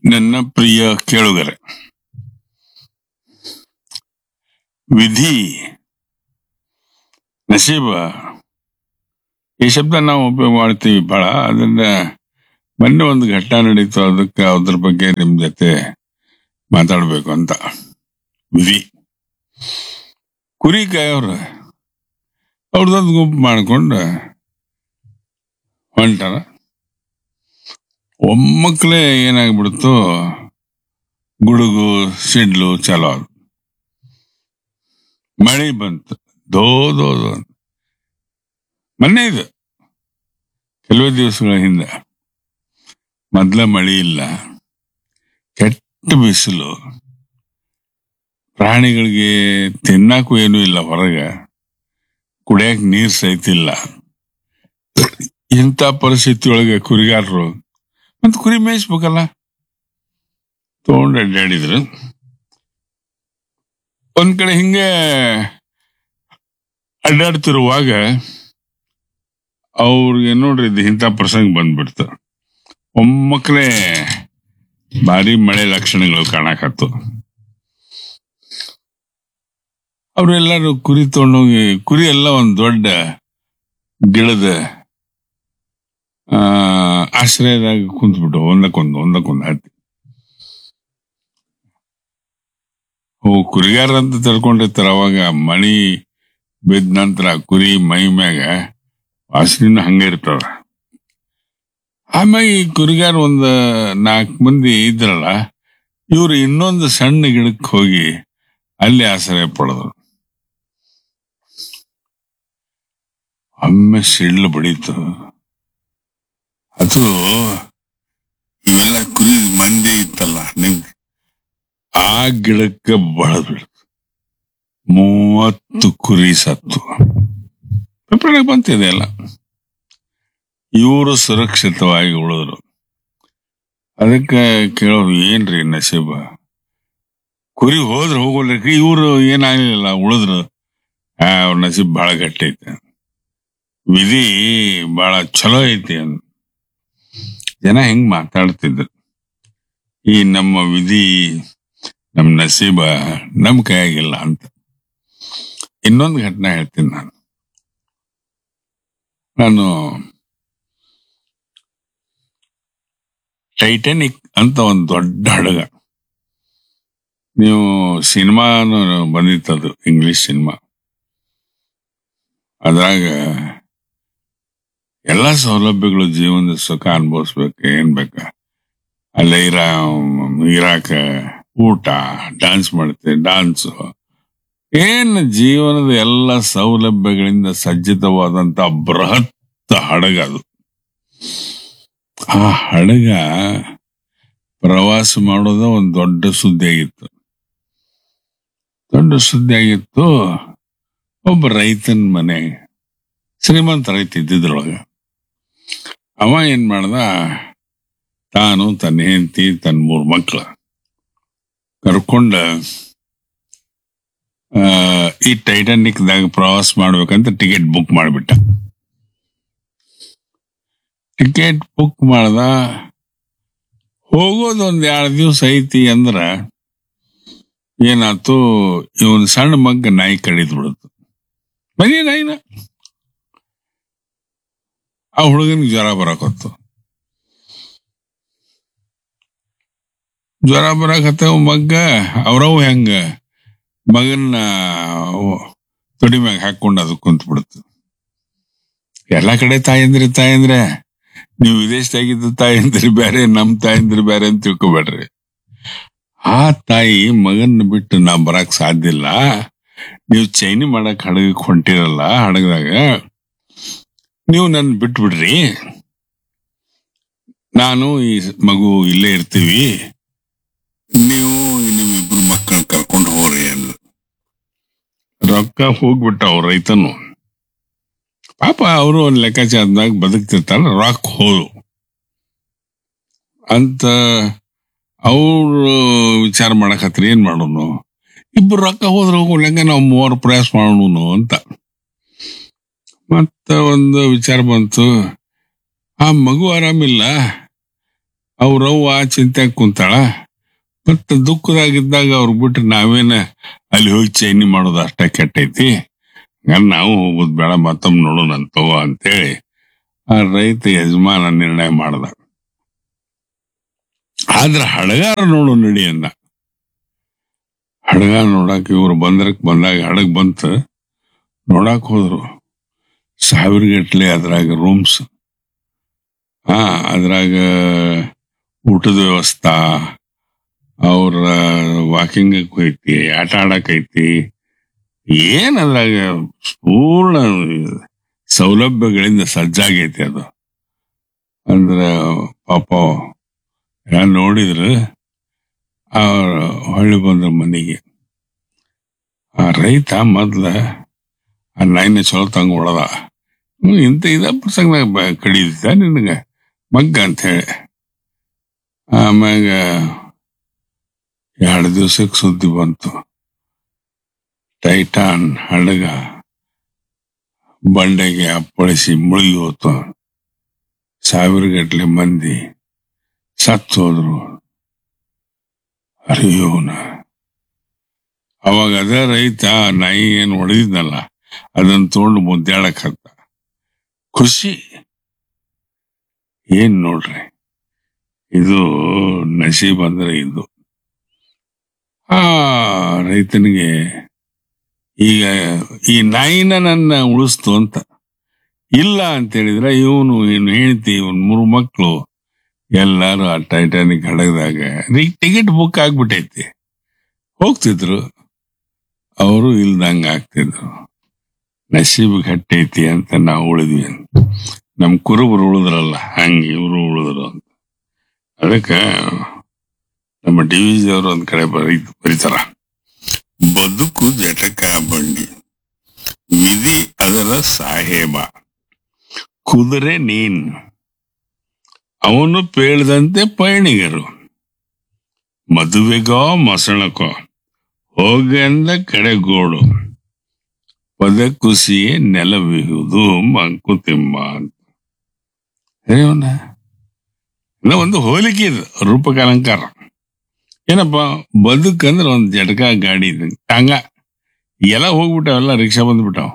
ನನ್ನ ಪ್ರಿಯ ಕೇಳುಗರೆ ವಿಧಿ ನಸೀಬ ಈ ಶಬ್ದ ನಾವು ಉಪಯೋಗ ಮಾಡ್ತೀವಿ ಬಹಳ ಅದನ್ನ ಮೊನ್ನೆ ಒಂದು ಘಟನೆ ನಡೀತು ಅದಕ್ಕೆ ಅದ್ರ ಬಗ್ಗೆ ನಿಮ್ ಜೊತೆ ಮಾತಾಡ್ಬೇಕು ಅಂತ ವಿಧಿ ಕುರಿ ಕಾಯೋರು ಅವ್ರದೊಂದು ಗುಂಪು ಮಾಡ್ಕೊಂಡು ಹೊಂಟಾರ ಒಮ್ಮಕ್ಲೇ ಏನಾಗ್ಬಿಡ್ತು ಗುಡುಗು ಸಿಡ್ಲು ಚಲೋ ಆದ್. ಮಳೆ ಬಂತು ದೋ ದೋ ದೋ ಅಂತ. ಮೊನ್ನೆ ಇದು ಕೆಲವೇ ದಿವಸಗಳ ಹಿಂದೆ ಮೊದ್ಲ ಮಳೆ ಇಲ್ಲ ಕೆಟ್ಟ ಬಿಸಿಲು ಪ್ರಾಣಿಗಳಿಗೆ ತಿನ್ನಕ್ಕೂ ಏನೂ ಇಲ್ಲ ಹೊರಗ ಕುಡಿಯಕ್ ನೀರ್ ಸಹಿತ ಇಲ್ಲ ಇಂಥ ಪರಿಸ್ಥಿತಿ ಒಳಗೆ ಕುರಿಗಾರರು ಮತ್ತೆ ಕುರಿ ಮೇಯಿಸ್ಬೇಕಲ್ಲ ತಗೊಂಡು ಅಡ್ಡಾಡಿದ್ರು ಒಂದ್ ಕಡೆ ಹಿಂಗೆ ಅಡ್ಡಾಡ್ತಿರುವಾಗ ಅವ್ರಿಗೆ ನೋಡ್ರಿ ಇದು ಇಂಥ ಪ್ರಸಂಗ ಬಂದ್ಬಿಡ್ತು ಒಮ್ಮಕ್ಲೇ ಭಾರಿ ಮಳೆ ಲಕ್ಷಣಗಳು ಕಾಣಕತ್ತು ಅವರೆಲ್ಲರೂ ಕುರಿ ತಗೊಂಡೋಗಿ ಕುರಿ ಎಲ್ಲ ಒಂದ್ ದೊಡ್ಡ ಗಿಡದ ಆ ಆಶ್ರಯದಾಗ ಕುಂತ್ಬಿಟ್ಟು ಒಂದಕ್ಕೊಂದು ಒಂದಕ್ಕೊಂದು ಹತ್ತಿ ಓ ಕುರಿಗಾರ ಅಂತ ತಿಳ್ಕೊಂಡಿರ್ತಾರ ಅವಾಗ ಮಳಿ ಬಿದ್ದ ನಂತರ ಕುರಿ ಮೈ ಮ್ಯಾಗ ವಾಸನಿನ ಹಂಗೆ ಇರ್ತಾವ ಆಮ್ಯಾಗ ಈ ಕುರಿಗಾರ ಒಂದ್ ನಾಲ್ಕು ಮಂದಿ ಇದ್ರಲ್ಲ ಇವ್ರು ಇನ್ನೊಂದು ಸಣ್ಣ ಗಿಡಕ್ಕೆ ಹೋಗಿ ಅಲ್ಲಿ ಆಶ್ರಯ ಪಡೆದ್ರು ಒಮ್ಮೆ ಸಿಡ್ಲು ಬಡೀತು ಅದು ಇವೆಲ್ಲ ಕುರಿ ಮಂದಿ ಇತ್ತಲ್ಲ ನಿಮ್ ಆ ಗಿಡಕ್ಕೆ ಬಳದ್ ಬಿಡ್ತು ಮೂವತ್ತು ಕುರಿ ಸತ್ತು ಪೇಪರ್ನಾಗ ಬಂತಿದೆ ಎಲ್ಲ ಇವರು ಸುರಕ್ಷಿತವಾಗಿ ಉಳಿದ್ರು ಅದಕ್ಕೆ ಕೇಳೋದು ಏನ್ರಿ ನಸೀಬ ಕುರಿ ಹೋದ್ರೆ ಹೋಗೋಲ್ರಿ ಇವರು ಏನಾಗ್ಲಿಲ್ಲ ಉಳಿದ್ರು ಆ ಅವ್ರ ನಸೀಬ್ ಬಹಳ ಗಟ್ಟಿ ಐತೆ ವಿಧಿ ಬಹಳ ಚಲೋ ಐತಿ ಅಂತ ಜನ ಹೆಂಗ್ ಮಾತಾಡ್ತಿದ್ರು ಈ ನಮ್ಮ ವಿಧಿ ನಮ್ ನಸೀಬ ನಮ್ ಕೈಯಾಗಿಲ್ಲ ಅಂತ ಇನ್ನೊಂದು ಘಟನೆ ಹೇಳ್ತೀನಿ ನಾನು ನಾನು ಟೈಟಾನಿಕ್ ಅಂತ ಒಂದು ದೊಡ್ಡ ಹಡಗ ನೀವು ಸಿನಿಮಾನು ಬಂದಿತ್ತದು ಇಂಗ್ಲಿಷ್ ಸಿನಿಮಾ ಅದ್ರಾಗ ಎಲ್ಲ ಸೌಲಭ್ಯಗಳು ಜೀವನದ ಸುಖ ಅನುಭವಿಸ್ಬೇಕು ಏನ್ ಬೇಕ ಅಲ್ಲೇ ಇರಾ ಇರಾಕ ಊಟ ಡಾನ್ಸ್ ಮಾಡ್ತೇವೆ ಡಾನ್ಸ್ ಏನ್ ಜೀವನದ ಎಲ್ಲ ಸೌಲಭ್ಯಗಳಿಂದ ಸಜ್ಜಿತವಾದಂತ ಬೃಹತ್ ಹಡಗ ಅದು ಆ ಹಡಗ ಪ್ರವಾಸ ಮಾಡೋದ ಒಂದು ದೊಡ್ಡ ಸುದ್ದಿ ಆಗಿತ್ತು ದೊಡ್ಡ ಸುದ್ದಿ ಆಗಿತ್ತು ಒಬ್ಬ ರೈತನ ಮನೆ ಶ್ರೀಮಂತ ರೈತ ಇದ್ದಿದ್ರೊಳಗ ಅವ ಏನ್ ಮಾಡ್ದ ತಾನು ತನ್ನ ಹೆಂಡತಿ ತನ್ನ ಮೂರ್ ಮಕ್ಳ ಕರ್ಕೊಂಡ ಆ, ಈ ಟೈಟಾನಿಕ್ ದಾಗ ಪ್ರವಾಸ ಮಾಡ್ಬೇಕಂತ ಟಿಕೆಟ್ ಬುಕ್ ಮಾಡ್ಬಿಟ್ಟ ಟಿಕೆಟ್ ಬುಕ್ ಮಾಡ್ದ ಹೋಗೋದು ಒಂದ್ ಎರಡ್ ದಿವ್ಸ ಐತಿ ಅಂದ್ರ ಏನಾತು ಇವನ್ ಸಣ್ಣ ಮಗ್ಗ ನಾಯಿ ಕಡಿದ್ ಬಿಡುತ್ತು ಬನ್ನಿ ನಾಯಿನ ಆ ಹುಡುಗನಿಗೆ ಜ್ವರ ಬರಕತ್ತು ಜ್ವರ ಬರಕತ್ತವ ಮಗ್ಗ ಅವ್ರವ್ ಹೆಂಗ ಮಗನ್ನ ತೊಡಿ ಮ್ಯಾಗ ಹಾಕೊಂಡು ಅದು ಕುಂತ ಬಿಡ್ತು ಎಲ್ಲಾ ಕಡೆ ತಾಯಂದ್ರಿ ತಾಯಂದ್ರೆ ನೀವು ವಿದೇಶದಾಗಿದ್ದ ತಾಯಂದ್ರಿ ಬೇರೆ ನಮ್ ತಾಯಂದ್ರಿ ಬೇರೆ ಅಂತ ತಿಳ್ಕೊಬೇಡ್ರಿ ಆ ತಾಯಿ ಮಗನ್ನ ಬಿಟ್ಟು ನಾ ಬರಕ್ ಸಾಧ್ಯ ಇಲ್ಲ ನೀವು ಚೈನಿ ಮಾಡಕ್ ಹಡಗಕ್ ಹೊಂಟಿರಲ್ಲ ಹಡಗದಾಗ ನೀವು ನನ್ ಬಿಟ್ಟು ಬಿಡ್ರಿ ನಾನು ಈ ಮಗು ಇಲ್ಲೇ ಇರ್ತೀವಿ ನೀವು ನಿಮ್ಮಿಬ್ರು ಮಕ್ಕಳು ಕರ್ಕೊಂಡು ಹೋಗ್ರಿ ಅಂದ್ರು ರೊಕ್ಕ ಹೋಗ್ಬಿಟ್ಟ ಅವ್ರ ರೈತನು ಪಾಪ ಅವರು ಒಂದ್ ಲೆಕ್ಕಾಚಾರದಾಗ ಬದುಕ್ತಿರ್ತಾರ ರೊಕ್ಕ ಹೋದು ಅಂತ ಅವ್ರು ವಿಚಾರ ಮಾಡಕತ್ರಿ ಏನ್ ಮಾಡೋನು ಇಬ್ರು ರೊಕ್ಕ ಹೋದ್ರೆ ಹೋಗ್ಲಂಗ ನಾವು ಮೂವರು ಪ್ರಯಾಸ ಮಾಡೋನು ಅಂತ ಮತ್ತ ಒಂದು ವಿಚಾರ ಬಂತು ಆ ಮಗು ಆರಾಮಿಲ್ಲ ಅವ್ರವ್ವ ಚಿಂತ್ಯಾಗ ಕುಂತಾಳ ಮತ್ತ ದುಃಖದಾಗಿದ್ದಾಗ ಅವ್ರ ಬಿಟ್ರೆ ನಾವೇನ ಅಲ್ಲಿ ಹೋಗಿ ಚೈನಿ ಮಾಡೋದು ಅಷ್ಟ ಕೆಟ್ಟೈತಿ ಹಂಗಾರೆ ನಾವು ಹೋಗುದ್ ಬೇಡ ಮತ್ತೊಮ್ಮೆ ನೋಡೋಣ ಅಂತವ ಅಂತೇಳಿ ಆ ರೈತ ಯಜಮಾನ ನಿರ್ಣಯ ಮಾಡ್ದ ಆದ್ರ ಹಡಗಾರ ನೋಡು ನಡಿ ಅಂದ ಹಡಗ ನೋಡಾಕ ಇವ್ರು ಬಂದ್ರಕ್ ಬಂದಾಗ ಹಡಗ್ ಬಂತ ನೋಡಾಕ್ ಹೋದ್ರು ಸಾವಿರ ಗಟ್ಲೆ ಅದ್ರಾಗ ರೂಮ್ಸ್ ಹಾ ಅದ್ರಾಗ ಊಟದ ವ್ಯವಸ್ಥಾ ಅವ್ರ ವಾಕಿಂಗ್ ಐತಿ ಆಟ ಆಡಕ್ ಐತಿ ಏನ್ ಅದ್ರಾಗ ಪೂರ್ಣ ಸೌಲಭ್ಯಗಳಿಂದ ಸಜ್ಜಾಗೈತಿ ಅದು ಅಂದ್ರ ಪಾಪ ಯಾರು ನೋಡಿದ್ರು ಅವ್ರ ಹೊಳ್ಳಿ ಬಂದ್ರ ಮನೆಗೆ ಆ ರೈತ ಮೊದ್ಲ ಆ ನಾಯಿನ ಚಲೋ ತಂಗ ಹೊಡೆದ ಹ್ಮ್, ಇಂಥ ಇದ ಪ್ರಸಂಗದಾಗ ಕಡಿದ ನಿನಗ ಮಗ್ಗ ಅಂತ ಹೇಳಿ ಆಮ್ಯಾಗ ಎರಡು ದಿವ್ಸಕ್ಕೆ ಸುದ್ದಿ ಬಂತು ಟೈಟಾನ್ ಹಡಗ ಬಂಡೆಗೆ ಅಪ್ಪಳಿಸಿ ಮುಳುಗಿ ಹೋತು ಸಾವಿರ ಗಟ್ಲೆ ಮಂದಿ ಸತ್ತು ಹೋದ್ರು ಅರಿಯೋನ ಅವಾಗ ಅದ ರೈತ ಆ ನಾಯಿ ಏನ್ ಹೊಡೆದಿದ್ನಲ್ಲ ಅದನ್ನ ತಗೊಂಡು ಮುದ್ದಾಡಕ್ ಹತ್ತ ಖುಷಿ ಏನ್ ನೋಡ್ರಿ ಇದು ನಸೀಬ್ ಅಂದ್ರೆ ಇದು ಆ ರೈತನಿಗೆ ಈಗ ಈ ನಾಯಿನ ನನ್ನ ಉಳಿಸ್ತು ಅಂತ ಇಲ್ಲ ಅಂತ ಹೇಳಿದ್ರೆ ಇವನು ಇವನು ಹೆಂಡತಿ ಇವನ್ ಮೂರು ಮಕ್ಕಳು ಎಲ್ಲಾರು ಆ ಟೈಟಾನಿಕ್ ಹಡಗದಾಗ ಟಿಕೆಟ್ ಬುಕ್ ಆಗ್ಬಿಟ್ಟೈತಿ ಹೋಗ್ತಿದ್ರು ಅವರು ಇಲ್ದಂಗ ಆಗ್ತಿದ್ರು ನಸೀಬ್ ಗಟ್ಟೈತಿ ಅಂತ ನಾವು ಉಳಿದ್ವಿ ಅಂತ ನಮ್ ಕುರುಬರು ಉಳಿದ್ರಲ್ಲ ಹಂಗೆ ಇವರು ಉಳಿದ್ರು ಅಂತ ಅದಕ್ಕ ನಮ್ಮ ಡಿ ವಿ ಜಿ ಅವರು ಒಂದ್ ಕಡೆ ಬರೀ ಬರೀತಾರ ಬದುಕು ಜಟಕ ಬಂಡಿ ವಿಧಿ ಅದರ ಸಾಹೇಬ ಕುದುರೆ ನೀನ್ ಅವನು ಪೇಳ್ದಂತೆ ಪಯಣಿಗರು ಮದುವೆಗೋ ಮಸಣಕೋ ಹೋಗಂದ ಕಡೆಗೋಡು ಪದ ಕುಸಿಯೇ ನೆಲವಿಹುದು ಮಂಕುತಿಮ್ಮ ಅಂತ ಹೇಳೋಣ ಇನ್ನ ಒಂದು ಹೋಲಿಕೆ ಇದು ರೂಪಕ ಅಲಂಕಾರ ಏನಪ್ಪ ಬದುಕಂದ್ರೆ ಒಂದು ಜಟಕ ಗಾಡಿ ಇದೆ ಟಾಂಗ ಎಲ್ಲ ಹೋಗ್ಬಿಟ್ಟಾವೆಲ್ಲ ರಿಕ್ಷಾ ಬಂದ್ಬಿಟ್ಟಾವ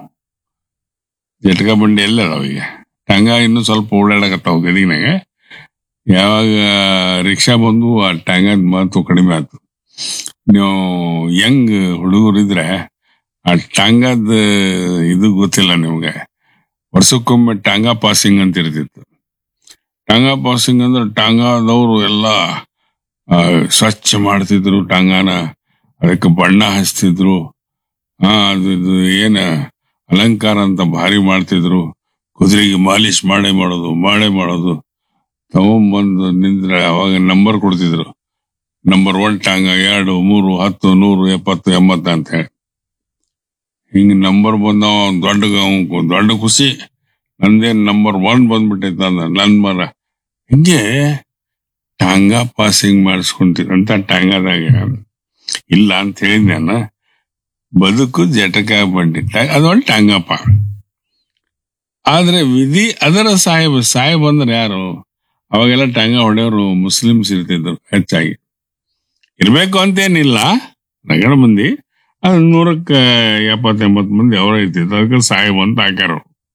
ಜಟಕ ಬಂಡಿ ಎಲ್ಲ ಅದಾವ ಈಗ ಟಾಂಗ ಇನ್ನೂ ಸ್ವಲ್ಪ ಓಡಾಡಕತ್ತಾವ ಗದಿನಾಗ ಯಾವಾಗ ರಿಕ್ಷಾ ಬಂದು ಆ ಟಾಂಗದ ಮಹತ್ವ ಕಡಿಮೆ ಆಯ್ತು ನೀವು ಯಂಗ್ ಹುಡುಗರಿದ್ರೆ ಆ ಟಾಂಗದ ಇದು ಗೊತ್ತಿಲ್ಲ ನಿಮ್ಗೆ ವರ್ಷಕ್ಕೊಮ್ಮೆ ಟಾಂಗಾ ಪಾಸಿಂಗ್ ಅಂತ ಇರ್ತಿತ್ತು ಟಾಂಗಾ ಪಾಸಿಂಗ್ ಅಂದ್ರೆ ಟಾಂಗಾದವರು ಎಲ್ಲ ಆ, ಸ್ವಚ್ಛ ಮಾಡ್ತಿದ್ರು ಟಾಂಗಾನ ಅದಕ್ಕೆ ಬಣ್ಣ ಹಚ್ತಿದ್ರು ಹಾ ಅದು ಇದು ಏನ ಅಲಂಕಾರ ಅಂತ ಭಾರಿ ಮಾಡ್ತಿದ್ರು ಕುದುರೆಗೆ ಮಾಲಿಶ್ ಮಾಡೇ ಮಾಡೋದು ಮಾಡೇ ಮಾಡೋದು ತಗೊಂಬಂದು ನಿಂದ್ರೆ ಅವಾಗ ನಂಬರ್ ಕೊಡ್ತಿದ್ರು ನಂಬರ್ ಒನ್ ಟಾಂಗ ಎರಡು ಮೂರು ಹತ್ತು ನೂರು ಎಪ್ಪತ್ತು ಎಂಬತ್ತು ಅಂತ ಹೇಳಿ ಹಿಂಗ್ ನಂಬರ್ ಬಂದವ ಅವ್ನ್ ದೊಡ್ಡ ಅವ್ನ್ ದೊಡ್ಡ ಖುಷಿ ನಂದೇನ್ ನಂಬರ್ ಒನ್ ಬಂದ್ಬಿಟ್ಟೈತೆ ಅಂದ ನನ್ ಮರ ಹಿಂಗೆ ಟಾಂಗ ಪಾಸಿಂಗ್ ಮಾಡಿಸ್ಕೊಂತಿರಂತ ಟಾಂಗಾದಾಗ ಇಲ್ಲ ಅಂತ ಹೇಳಿದ್ ನಾನು ಬದುಕು ಜಟಕ ಬಂಡಿ ಟ- ಅದೊಂದು ಟಾಂಗಪ್ಪ ಆದ್ರೆ ವಿಧಿ ಅದರ ಸಾಹೇಬ್ ಸಾಹೇಬ್ ಅಂದ್ರೆ ಯಾರು ಅವಾಗೆಲ್ಲ ಟಾಂಗ ಹೊಡೆಯೋರು ಮುಸ್ಲಿಮ್ಸ್ ಇರ್ತಿದ್ರು ಹೆಚ್ಚಾಗಿ ಇರ್ಬೇಕು ಅಂತೇನಿಲ್ಲ ರಗಡ ಮಂದಿ ಅದು ನೂರಕ್ಕ ಎಪ್ಪತ್ತ ಎಂಬತ್ತು ಮಂದಿ ಅವರ ಇರ್ತಿದ್ರು ಅದಕ್ಕೆ ಸಾಹೇಬ್ ಅಂತ ಹಾಕ್ಯಾರ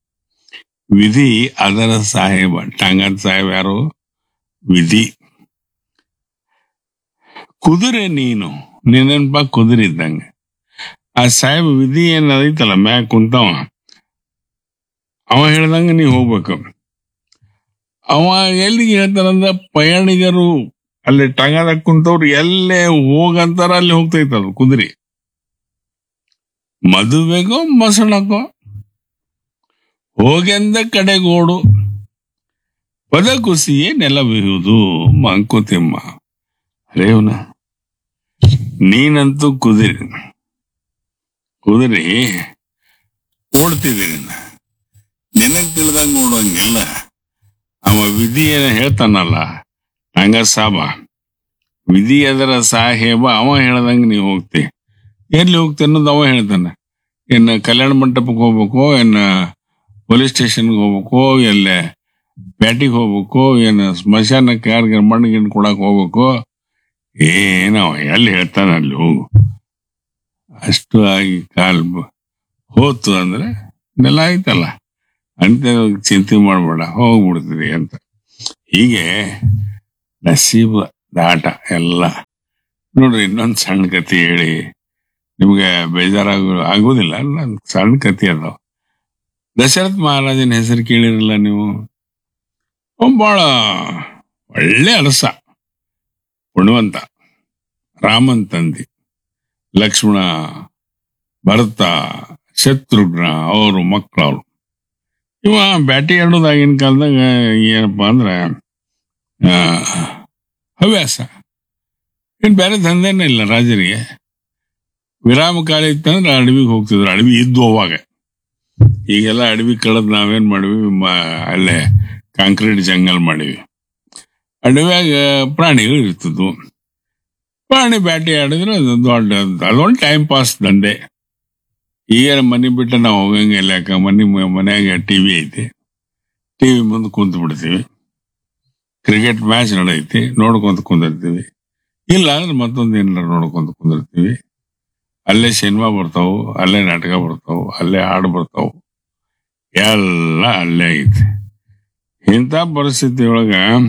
ವಿಧಿ ಅದರ ಸಾಹೇಬ ಟಾಂಗದ ಸಾಹೇಬ್ ಯಾರು ವಿಧಿ ಕುದುರೆ ನೀನು ನೀನೆನ್ಪ ಕುದುರೆ ಇದ್ದಂಗ ಆ ಸಾಹೇಬ್ ವಿಧಿ ಏನ್ ಅದೈತಲ್ಲ ಮ್ಯಾಗ ಕುಂತವ ಅವ ಹೇಳ್ದಂಗ ನೀ ಹೋಗ್ಬೇಕು ಅವ ಎಲ್ಲಿಗೆ ಹೇಳ್ತಾರಂದ್ರ ಪಯಣಿಗರು ಅಲ್ಲಿ ಟಂಗದಾಗ ಕುಂತವ್ರು ಎಲ್ಲೇ ಹೋಗಂತಾರ ಅಲ್ಲಿ ಹೋಗ್ತೈತ ಅದು ಕುದುರೆ ಮದುವೆಗೋ ಮಸಣಕೋ ಹೋಗೆಂದ ಕಡೆಗೋಡು ಪದ ಕುಸಿಯೇ ನೆಲವಿಹುದು ಮಂಕುತಿಮ್ಮ ರೇವನ ನೀನಂತೂ ಕುದುರೆ ಕುದುರೆ ಓಡ್ತಿದ್ದೀನಿ ನಿನಗ್ ತಿಳಿದಂಗ ಓಡೋಂಗಿಲ್ಲ ಅವ ವಿಧಿ ಏನ ಹೇಳ್ತಾನಲ್ಲ ಹಂಗ ಸಾಬ ವಿಧಿ ಅದರ ಸಾಹೇಬ ಅವ ಹೇಳ್ದಂಗ ನೀ ಹೋಗ್ತಿ ಎಲ್ಲಿ ಹೋಗ್ತಿ ಅನ್ನೋದು ಅವ ಹೇಳ್ತಾನ ಇನ್ನ ಕಲ್ಯಾಣ ಮಂಟಪಕ್ಕೆ ಹೋಗ್ಬೇಕು ಇನ್ನ ಪೊಲೀಸ್ ಸ್ಟೇಷನ್ಗೆ ಹೋಗ್ಬೇಕು ಎಲ್ಲೇ ಬ್ಯಾಟಿಗೆ ಹೋಗ್ಬೇಕು ಏನು ಸ್ಮಶಾನಕ್ಕೆ ಯಾರಿಗೆ ಮಣ್ಣಿಗಿನ್ ಕೊಡಕ್ ಹೋಗ್ಬೇಕು ಏನೋ ಎಲ್ಲಿ ಹೇಳ್ತಾನ ಅಲ್ಲಿ ಹೋಗು ಅಷ್ಟು ಆಗಿ ಕಾಲ್ ಬ- ಹೋತು ಅಂದ್ರೆ ನೆಲ ಆಯ್ತಲ್ಲ ಅಂತ ಚಿಂತೆ ಮಾಡಬೇಡ ಹೋಗ್ಬಿಡ್ತೀರಿ ಅಂತ ಹೀಗೆ ನಸೀಬ ದಾಟ ಎಲ್ಲ ನೋಡ್ರಿ ಇನ್ನೊಂದು ಸಣ್ಣ ಕತೆ ಹೇಳಿ ನಿಮ್ಗೆ ಬೇಜಾರಾಗ ಆಗೋದಿಲ್ಲ ನನ್ ಸಣ್ಣ ಕತೆ ಅದಾವ ದಶರಥ ಮಹಾರಾಜನ ಹೆಸರು ಕೇಳಿರಲ್ಲ ನೀವು ಅವ ಬಹಳ ಒಳ್ಳೆ ಅರಸ ಪುಣ್ಯವಂತ ರಾಮನ್ ತಂದೆ ಲಕ್ಷ್ಮಣ ಭರತ ಶತ್ರುಘ್ನ ಅವರು ಮಕ್ಕಳವ್ರು ಇವ ಬ್ಯಾಟಿ ಆಡೋದಾಗಿನ ಕಾಲದಾಗ ಏನಪ್ಪಾ ಅಂದ್ರ ಆ, ಹವ್ಯಾಸ ಇನ್ ಬೇರೆ ದಂಧೆನೇ ಇಲ್ಲ ರಾಜರಿಗೆ ವಿರಾಮ ಕಾಲ ಇತ್ತಂದ್ರೆ ಅಡವಿಗೆ ಹೋಗ್ತಿದ್ರು ಅಡವಿ ಇದ್ದು ಅವಾಗ ಈಗೆಲ್ಲ ಅಡವಿ ಕಳೆದ್ ನಾವೇನ್ ಮಾಡಿವಿ ಮ- ಅಲ್ಲೇ ಕಾಂಕ್ರೀಟ್ ಜಂಗಲ್ ಮಾಡಿವಿ ಅಡವ್ಯಾಗ ಪ್ರಾಣಿಗಳು ಇರ್ತಿದ್ವು ಪ್ರಾಣಿ ಬ್ಯಾಟಿ ಆಡಿದ್ರೆ ಅದು ದೊಡ್ಡ ಅದೊಂದು ಟೈಮ್ ಪಾಸ್ ದಂಧೆ ಈಗ ಮನೆ ಬಿಟ್ಟು ನಾವು ಹೋಗಂಗಿಲ್ಲ ಯಾಕ ಮನೆ ಮನ್ಯಾಗ ಟಿವಿ ಐತಿ ಟಿವಿ ಮುಂದೆ ಕುಂತು ಬಿಡ್ತೀವಿ ಕ್ರಿಕೆಟ್ ಮ್ಯಾಚ್ ನಡೆಯೈತಿ ನೋಡ್ಕೊಂತ ಕುಂದಿರ್ತೀವಿ ಇಲ್ಲ ಅಂದ್ರೆ ಮತ್ತೊಂದು ಏನಾರ ನೋಡ್ಕೊಂತ ಕುಂದಿರ್ತೀವಿ ಅಲ್ಲೇ ಸಿನಿಮಾ ಬರ್ತಾವು ಅಲ್ಲೇ ನಾಟಕ ಬರ್ತಾವು ಅಲ್ಲೇ ಹಾಡು ಬರ್ತಾವು ಎಲ್ಲ ಅಲ್ಲೇ ಐತಿ ಇಂಥ ಪರಿಸ್ಥಿತಿ ಒಳಗ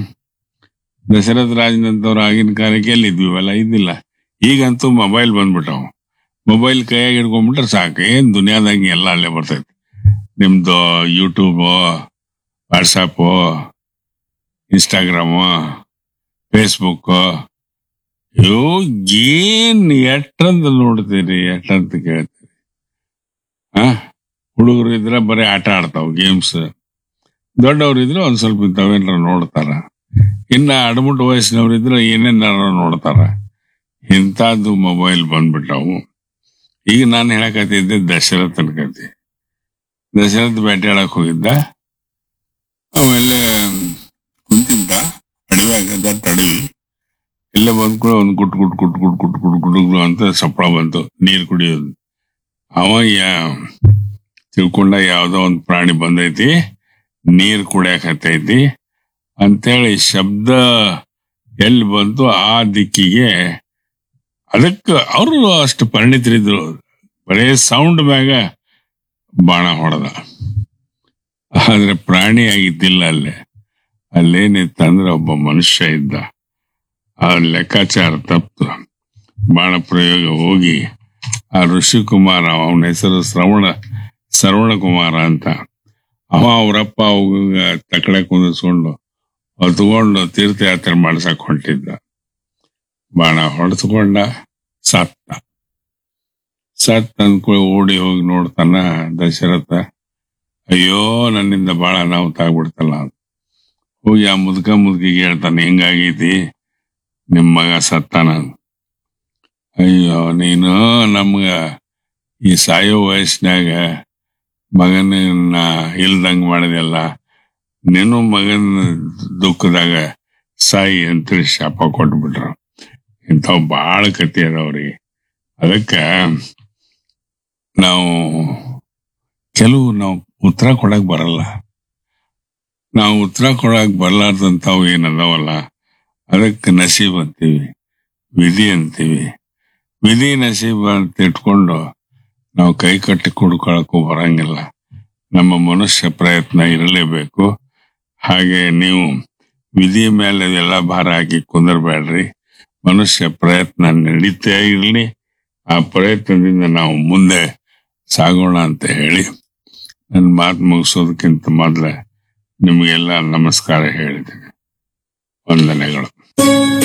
ದಶರಥ ರಾಜನಂತವ್ರು ಆಗಿನ ಕಾಲಕ್ಕೆ ಎಲ್ಲಿದ್ವಿ ಇವೆಲ್ಲ ಇದ್ದಿಲ್ಲ ಈಗಂತೂ ಮೊಬೈಲ್ ಬಂದ್ಬಿಟ್ಟವು ಮೊಬೈಲ್ ಕೈಯಾಗ ಹಿಡ್ಕೊಂಡ್ಬಿಟ್ರೆ ಸಾಕು ಏನ್ ದುನಿಯಾದಾಗ ಎಲ್ಲ ಅಲ್ಲೇ ಬರ್ತೈತಿ ನಿಮ್ದು ಯೂಟ್ಯೂಬು ವಾಟ್ಸಪ್ಪು ಇನ್ಸ್ಟಾಗ್ರಾಮು ಫೇಸ್ಬುಕ್ ಇವು ಏನ್ ಎಷ್ಟಂತ ನೋಡ್ತೀರಿ ಎಷ್ಟಂತ ಕೇಳ್ತೀರಿ ಆ ಹುಡುಗರು ಇದ್ರೆ ಬರೀ ಆಟ ಆಡ್ತಾವ ಗೇಮ್ಸ್ ದೊಡ್ಡವ್ರು ಇದ್ರೆ ಒಂದ್ ಸ್ವಲ್ಪ ಇಂಥವೇನಾರ ನೋಡ್ತಾರ ಇನ್ನ ಅಡಮುಟ್ಟು ವಯಸ್ಸಿನವ್ರು ಇದ್ರೆ ಏನೇನಾರ ನೋಡ್ತಾರ ಇಂಥದ್ದು ಮೊಬೈಲ್ ಬಂದ್ಬಿಟ್ಟವು ಈಗ ನಾನು ಹೇಳಕತ್ತಿದ್ದೆ ದಶರಥನ ಕತೆ ದಶರಥ ಬೇಟೆ ಆಡಕ್ ಹೋಗಿದ್ದ ಆಮೇಲೆ ಕುಂತಿದ್ದ ಅಡವ್ಯಾಗ ದಟ್ಟ ಅಡವಿ ಇಲ್ಲೇ ಬಂದ್ ಕೂಡ ಒಂದು ಗುಟ್ ಗುಟ್ ಗುಟ್ ಗುಟ್ ಗುಟ್ ಗುಟ್ ಗುಟ್ ಗುಟ್ ಅಂತ ಸಪ್ಪಳ ಬಂತು ನೀರ್ ಕುಡಿಯೋದು ಅವ ಯಾ ತಿಳ್ಕೊಂಡ ಯಾವ್ದೋ ಒಂದು ಪ್ರಾಣಿ ಬಂದೈತಿ ನೀರ್ ಕುಡಿಯಕತ್ತೈತಿ ಅಂತೇಳಿ ಶಬ್ದ ಎಲ್ಲಿ ಬಂತು ಆ ದಿಕ್ಕಿಗೆ ಅದಕ್ಕೆ ಅವರು ಅಷ್ಟು ಪರಿಣಿತರಿದ್ರು ಬರೇ ಸೌಂಡ್ ಮ್ಯಾಗ ಬಾಣ ಹೊಡೆದ ಆದ್ರೆ ಪ್ರಾಣಿ ಆಗಿದ್ದಿಲ್ಲ ಅಲ್ಲೇ ಅಲ್ಲೇನಿತ್ತಂದ್ರೆ ಒಬ್ಬ ಮನುಷ್ಯ ಇದ್ದ ಆ ಲೆಕ್ಕಾಚಾರ ತಪ್ಪು ಬಾಣ ಪ್ರಯೋಗ ಹೋಗಿ ಆ ಋಷಿಕುಮಾರ ಅವನ ಹೆಸರು ಶ್ರವಣ ಶ್ರವಣ ಕುಮಾರ ಅಂತ ಅವ ಅವರಪ್ಪ ಅವಾಗ ತಕಡೆ ಕುಂದಿಸ್ಕೊಂಡು ಹೊತ್ಕೊಂಡು ತೀರ್ಥಯಾತ್ರೆ ಮಾಡ್ಸಕ್ ಹೊಂಟಿದ್ದ ಬಾಣ ಹೊಡೆಸ್ಕೊಂಡ ಸತ್ತ ಸತ್ ಅಂದ್ಕೊಳ್ಳಿ ಓಡಿ ಹೋಗಿ ನೋಡ್ತಾನ ದಶರಥ ಅಯ್ಯೋ ನನ್ನಿಂದ ಬಾಳ ಅನಾಹುತ ಆಗ್ಬಿಡ್ತಲ್ಲ ಅಂತ. ಹೋಗಿ ಆ ಮುದುಕ ಮುದುಕಿಗೆ ಹೇಳ್ತಾನೆ ಹಿಂಗಾಗೈತಿ ನಿಮ್ ಮಗ ಸತ್ತಾನ ಅಯ್ಯೋ ನೀನು ನಮ್ಗ ಈ ಸಾಯೋ ವಯಸ್ಸಿನಾಗ ಮಗನ ಇಲ್ದಂಗ ಮಾಡಿದೆಲ್ಲ ನೀನು ಮಗನ ದುಃಖದಾಗ ಸಾಯಿ ಅಂತೇಳಿ ಶಾಪ ಕೊಟ್ಬಿಟ್ರು ಇಂಥವು ಬಾಳ ಕತಿ ಅದಾವ್ರಿ ಅದಕ್ಕ ನಾವು ಕೆಲವು ನಾವು ಉತ್ತರ ಕೊಡಕ್ ಬರಲ್ಲ ನಾವು ಉತ್ತರ ಕೊಡಕ್ ಬರ್ಲಾರ್ದಂತಾವು ಏನದಾವಲ್ಲ ಅದಕ್ಕೆ ನಸೀಬ್ ಅಂತೀವಿ ವಿಧಿ ಅಂತೀವಿ ವಿಧಿ ನಸೀಬ್ ಅಂತ ಇಟ್ಕೊಂಡು ನಾವು ಕೈ ಕಟ್ಟಿ ಕುಡ್ಕೊಳಕ್ಕೂ ಬರಂಗಿಲ್ಲ ನಮ್ಮ ಮನುಷ್ಯ ಪ್ರಯತ್ನ ಇರಲೇಬೇಕು ಹಾಗೆ ನೀವು ವಿಧಿ ಮೇಲೆ ಎಲ್ಲ ಭಾರ ಹಾಕಿ ಕುಂದರ್ಬೇಡ್ರಿ ಮನುಷ್ಯ ಪ್ರಯತ್ನ ನಡೀತಾ ಇರಲಿ ಆ ಪ್ರಯತ್ನದಿಂದ ನಾವು ಮುಂದೆ ಸಾಗೋಣ ಅಂತ ಹೇಳಿ ನನ್ನ ಮಾತು ಮುಗಿಸೋದಕ್ಕಿಂತ ಮೊದಲೇ ನಿಮಗೆಲ್ಲ ನಮಸ್ಕಾರ ಹೇಳಿದ್ದೀನಿ ವಂದನೆಗಳು